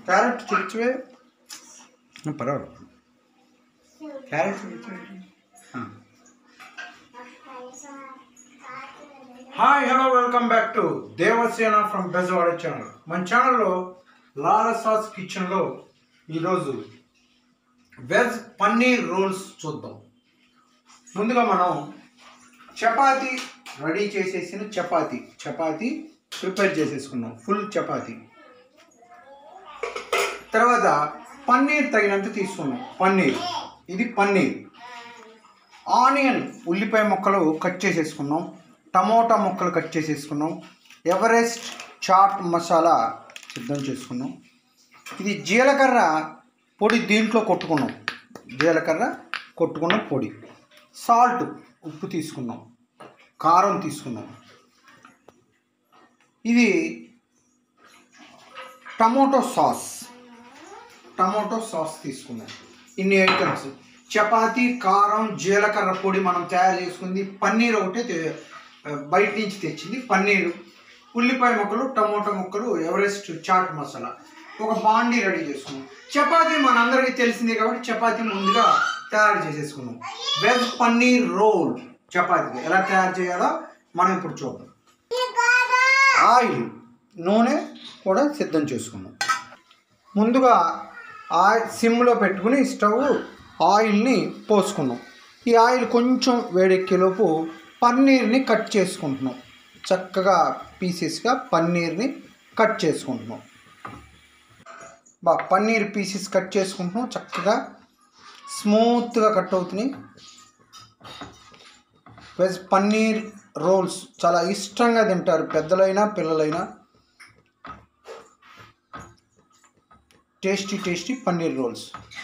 Carrot తెచ్చివే పర్వాలేదు carrot తెచ్చివే hi hello welcome back to Devasena from Bezawada channel మన ఛానల్లో లాలా సాస్ కిచెన్లో ఈరోజు వెజ్ పన్నీర్ రోల్స్ చూద్దాం ముందుగా మనం చపాతీ రెడీ చేసేసిన చపాతీ చపాతీ ప్రిపేర్ చేసేసుకున్నాం ఫుల్ చపాతీ తర్వాత పన్నీర్ తగినంత తీసుకున్నాం పన్నీర్ ఇది పన్నీర్ ఆనియన్ ఉల్లిపాయ ముక్కలు కట్ చేసేసుకున్నాం టమోటా ముక్కలు కట్ చేసేసుకున్నాం ఎవరెస్ట్ చాట్ మసాలా సిద్ధం చేసుకున్నాం ఇది జీలకర్ర పొడి దీంట్లో కొట్టుకున్నాం జీలకర్ర కొట్టుకున్న పొడి సాల్ట్ ఉప్పు తీసుకున్నాం కారం తీసుకున్నాం ఇది టమోటో సాస్ టమోటో సాస్ తీసుకున్నాం ఇన్ని ఐటమ్స్ చపాతీ కారం జీలకర్ర పొడి మనం తయారు చేసుకుంది పన్నీర్ ఒకటే తే- బయట నుంచి తెచ్చింది పన్నీరు ఉల్లిపాయ ముక్కలు టమోటా ముక్కలు ఎవరెస్ట్ చాట్ మసాలా ఒక బాండీ రెడీ చేసుకున్నాం చపాతీ మనందరికీ తెలిసిందే కాబట్టి చపాతీ ముందుగా తయారు చేసేసుకున్నాం వెజ్ పన్నీర్ రోల్ చపాతీకి ఎలా తయారు చేయాలో మనం ఇప్పుడు చూద్దాం ఆయిల్ నూనె కూడా సిద్ధం చేసుకున్నాం ముందుగా ఆయిల్ సిమ్లో పెట్టుకుని స్టవ్ ఆయిల్ని పోసుకున్నాం ఈ ఆయిల్ కొంచెం వేడెక్కేలోపు పన్నీర్ని కట్ చేసుకుంటున్నాం చక్కగా పీసెస్గా పన్నీర్ని కట్ చేసుకుంటున్నాం బా పన్నీర్ పీసెస్ కట్ చేసుకుంటున్నాం చక్కగా స్మూత్గా కట్ అవుతున్నాయి వెజ్ పన్నీర్ రోల్స్ చాలా ఇష్టంగా తింటారు పెద్దలైనా పిల్లలైనా టేస్టీ టేస్టీ పన్నీర్ రోల్స్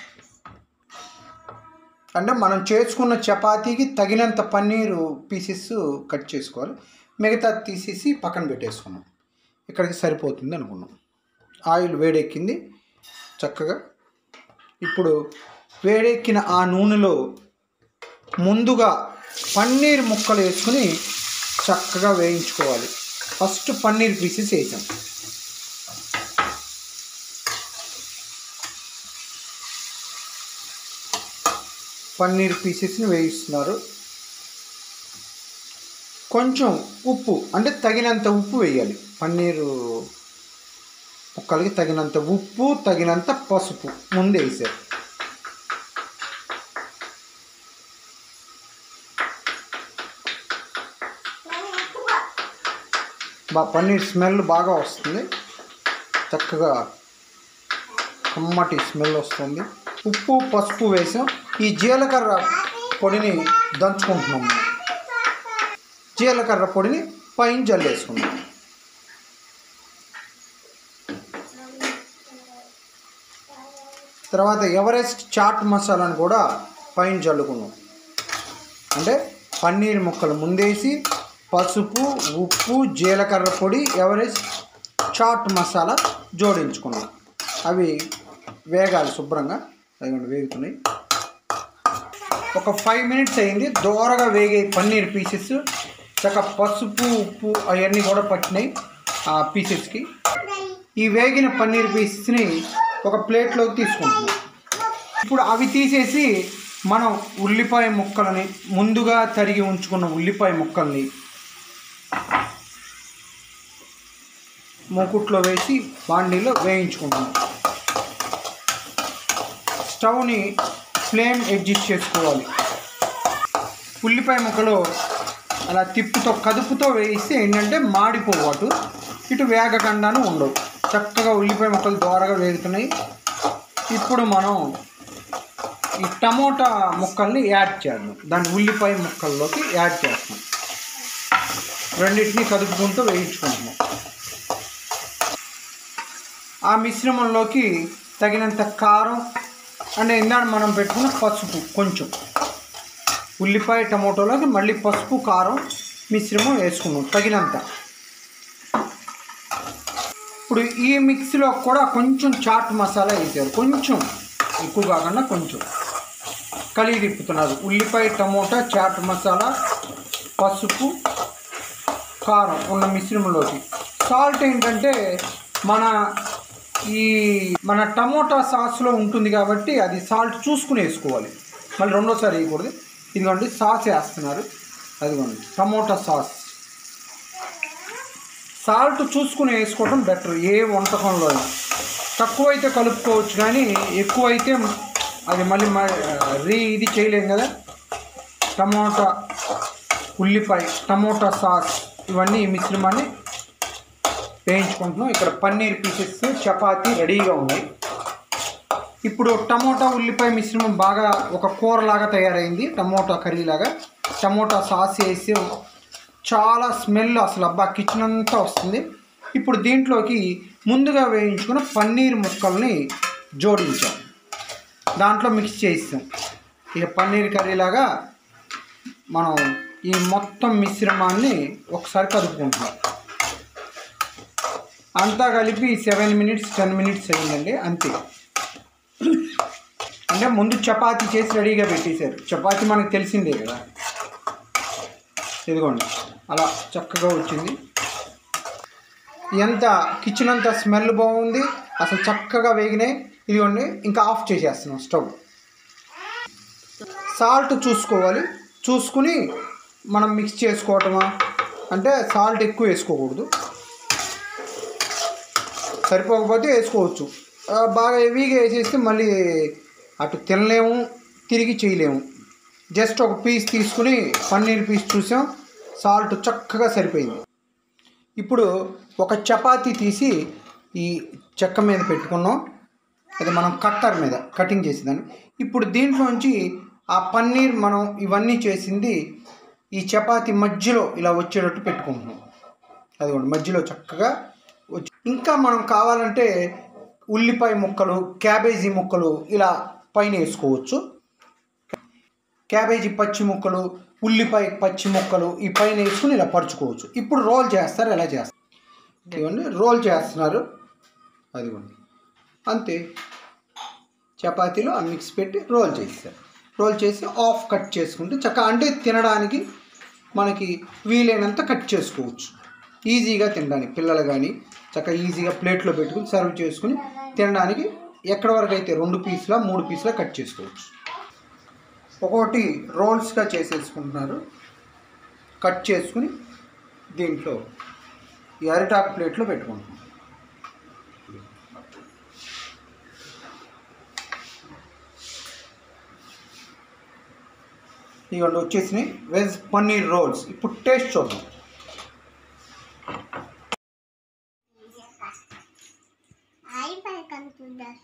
అంటే మనం చేసుకున్న చపాతీకి తగినంత పన్నీరు పీసెస్ కట్ చేసుకోవాలి మిగతా తీసేసి పక్కన పెట్టేసుకున్నాం ఇక్కడికి సరిపోతుంది అనుకున్నాం ఆయిల్ వేడెక్కింది చక్కగా ఇప్పుడు వేడెక్కిన ఆ నూనెలో ముందుగా పన్నీర్ ముక్కలు వేసుకుని చక్కగా వేయించుకోవాలి ఫస్ట్ పన్నీర్ పీసెస్ వేసాం పన్నీర్ పీసెస్ని వేయిస్తున్నారు కొంచెం ఉప్పు అంటే తగినంత ఉప్పు వేయాలి పన్నీరు ముక్కలకి తగినంత ఉప్పు తగినంత పసుపు ముందే వేసారు బా పన్నీర్ స్మెల్ బాగా వస్తుంది చక్కగా కమ్మటి స్మెల్ వస్తుంది ఉప్పు పసుపు వేసాం ఈ జీలకర్ర పొడిని దంచుకుంటున్నాం మనం జీలకర్ర పొడిని పైన జల్లేసుకున్నాం తర్వాత ఎవరెస్ట్ చాట్ మసాలాను కూడా పైన జల్లుకున్నాం అంటే పన్నీర్ ముక్కలు ముందేసి పసుపు ఉప్పు జీలకర్ర పొడి ఎవరెస్ట్ చాట్ మసాలా జోడించుకున్నాం అవి వేగాలి శుభ్రంగా అదిగోండి వేగుతున్నాయి ఒక ఫైవ్ మినిట్స్ అయింది దోరగా వేగే పన్నీర్ పీసెస్ చక్క పసుపు ఉప్పు అవన్నీ కూడా పట్టినాయి ఆ పీసెస్కి ఈ వేగిన పన్నీర్ పీసెస్ని ఒక ప్లేట్లోకి తీసుకుంటున్నాం ఇప్పుడు అవి తీసేసి మనం ఉల్లిపాయ ముక్కలని ముందుగా తరిగి ఉంచుకున్న ఉల్లిపాయ ముక్కల్ని మూకుట్లో వేసి బాండీలో వేయించుకుంటున్నాం స్టవ్ని ఫ్లేమ్ అడ్జస్ట్ చేసుకోవాలి ఉల్లిపాయ ముక్కలు అలా తిప్పుతో కదుపుతో వేయిస్తే ఏంటంటే మాడిపోవు అటు ఇటు వేగకుండాను ఉండవు చక్కగా ఉల్లిపాయ ముక్కలు దోరగా వేగుతున్నాయి ఇప్పుడు మనం ఈ టమోటా ముక్కల్ని యాడ్ చేద్దాం దాన్ని ఉల్లిపాయ ముక్కల్లోకి యాడ్ చేస్తాం రెండింటిని కదుపుకుంటూ వేయించుకుంటున్నాం ఆ మిశ్రమంలోకి తగినంత కారం అంటే ఇందాక మనం పెట్టుకున్న పసుపు కొంచెం ఉల్లిపాయ టమోటోలోకి మళ్ళీ పసుపు కారం మిశ్రమం వేసుకున్నాం తగినంత ఇప్పుడు ఈ మిక్సీలో కూడా కొంచెం చాట్ మసాలా వేసారు కొంచెం ఎక్కువ కాకుండా కొంచెం కలిగి తిప్పుతున్నారు ఉల్లిపాయ టమోటా చాట్ మసాలా పసుపు కారం ఉన్న మిశ్రమంలోకి సాల్ట్ ఏంటంటే మన ఈ మన టమోటా సాస్లో ఉంటుంది కాబట్టి అది సాల్ట్ చూసుకుని వేసుకోవాలి మళ్ళీ రెండోసారి వేయకూడదు ఇదిగోండి సాస్ వేస్తున్నారు అదిగోండి టమోటా సాస్ సాల్ట్ చూసుకుని వేసుకోవడం బెటర్ ఏ వంటకంలో అయినా తక్కువైతే కలుపుకోవచ్చు కానీ ఎక్కువైతే అది మళ్ళీ మ- రీ ఇది చేయలేం కదా టమోటా ఉల్లిపాయ టమోటా సాస్ ఇవన్నీ ఈ మిశ్రమాన్ని వేయించుకుంటున్నాం ఇక్కడ పన్నీర్ పీసెస్ చపాతీ రెడీగా ఉన్నాయి ఇప్పుడు టమోటా ఉల్లిపాయ మిశ్రమం బాగా ఒక కూరలాగా తయారైంది టమోటా కర్రీ లాగా టమోటా సాస్ వేసి చాలా స్మెల్ అసలు అబ్బా కిచెన్ అంతా వస్తుంది ఇప్పుడు దీంట్లోకి ముందుగా వేయించుకున్న పన్నీర్ ముక్కల్ని జోడించాం దాంట్లో మిక్స్ చేస్తాం ఇక పన్నీర్ కర్రీ లాగా మనం ఈ మొత్తం మిశ్రమాన్ని ఒకసారి కలుపుకుంటున్నాం అంతా కలిపి సెవెన్ మినిట్స్ టెన్ మినిట్స్ అయ్యిందండి అంతే అంటే ముందు చపాతీ చేసి రెడీగా పెట్టేశారు చపాతీ మనకు తెలిసిందే కదా ఇదిగోండి అలా చక్కగా వచ్చింది ఎంత కిచెన్ అంతా స్మెల్ బాగుంది అసలు చక్కగా వేగినాయి ఇదిగోండి ఇంకా ఆఫ్ చేసేస్తున్నాం స్టవ్ సాల్ట్ చూసుకోవాలి చూసుకుని మనం మిక్స్ చేసుకోవటమా అంటే సాల్ట్ ఎక్కువ వేసుకోకూడదు సరిపోకపోతే వేసుకోవచ్చు ఆ, బాగా హెవీగా వేసేస్తే మళ్ళీ అటు తినలేము తిరిగి చేయలేము జస్ట్ ఒక పీస్ తీసుకుని పన్నీర్ పీస్ చూసాం సాల్ట్ చక్కగా సరిపోయింది ఇప్పుడు ఒక చపాతీ తీసి ఈ చెక్క మీద పెట్టుకున్నాం అది మనం కట్టర్ మీద కటింగ్ చేసేదాన్ని ఇప్పుడు దీంట్లోంచి ఆ పన్నీర్ మనం ఇవన్నీ చేసింది ఈ చపాతీ మధ్యలో ఇలా వచ్చేటట్టు పెట్టుకుంటున్నాం అది కూడా మధ్యలో చక్కగా వచ్చి ఇంకా మనం కావాలంటే ఉల్లిపాయ ముక్కలు క్యాబేజీ ముక్కలు ఇలా పైన వేసుకోవచ్చు క్యాబేజీ పచ్చి ముక్కలు ఉల్లిపాయ పచ్చి ముక్కలు ఈ పైన వేసుకుని ఇలా పరుచుకోవచ్చు ఇప్పుడు రోల్ చేస్తారు ఎలా చేస్తారు ఇవన్నీ రోల్ చేస్తున్నారు అదిగోండి అంతే చపాతీలో ఆ మిక్స్ పెట్టి రోల్ చేస్తారు రోల్ చేసి ఆఫ్ కట్ చేసుకుంటే చక్క అంటే తినడానికి మనకి వీలైనంత కట్ చేసుకోవచ్చు ఈజీగా తినడానికి పిల్లలు కానీ చక్కగా ఈజీగా ప్లేట్లో పెట్టుకుని సర్వ్ చేసుకుని తినడానికి ఎక్కడి వరకు అయితే రెండు పీసులా మూడు పీసులా కట్ చేసుకోవచ్చు ఒక్కొక్కటి రోల్స్గా చేసేసుకుంటున్నారు కట్ చేసుకుని దీంట్లో ఈ అరిటాకు ప్లేట్లో పెట్టుకుంటున్నాం ఇవన్నీ వచ్చేసినాయి వెజ్ పన్నీర్ రోల్స్ ఇప్పుడు టేస్ట్ చూద్దాం Ahí para cantar.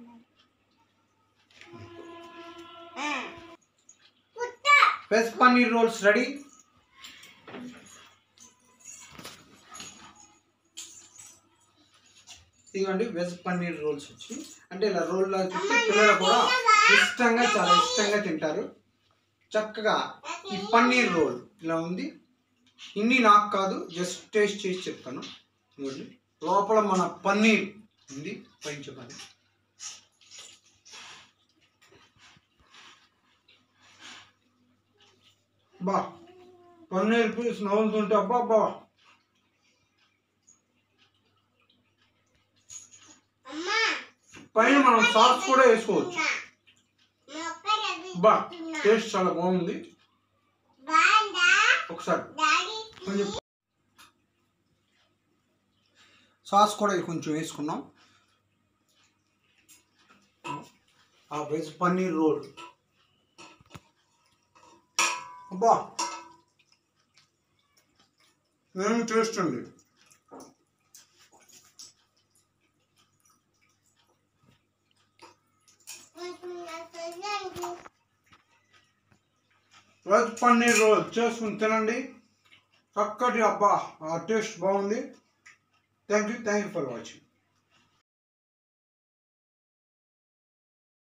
పుట్ట వెజ్ పన్నీర్ రోల్స్ రెడీ ఇదిగోండి వెజ్ పన్నీర్ రోల్స్ వచ్చి అంటే ఇలా రోల్ చుట్టి పిల్లలు కూడా ఇష్టంగా చాలా ఇష్టంగా తింటారు చక్కగా ఈ పన్నీర్ రోల్ ఇలా ఉంది ఇన్ని నాకు కాదు జస్ట్ టేస్ట్ చేసి చెప్తాను ఇదిగోండి లోపల మన పన్నీర్ ఉంది పైన చెప్పండి బా పన్నీర్ పీస్ నవ్వుతుంటే అబ్బా బా అమ్మా పైన మనం సాస్ కూడా వేసుకోవచ్చు మొక్క బా టేస్ట్ చాలా బాగుంది బాండా ఒకసారి డాడీ కొంచెం సాస్ కూడా కొంచెం వేసుకున్నాం ఆ వెజ్ పన్నీర్ రోల్ అబ్బా ఏం టేస్ట్ అండి వెజ్ పన్నీర్ రోల్ చేసుకుని తినండి చక్కటి అబ్బా ఆ టేస్ట్ బాగుంది thank you thank you for watching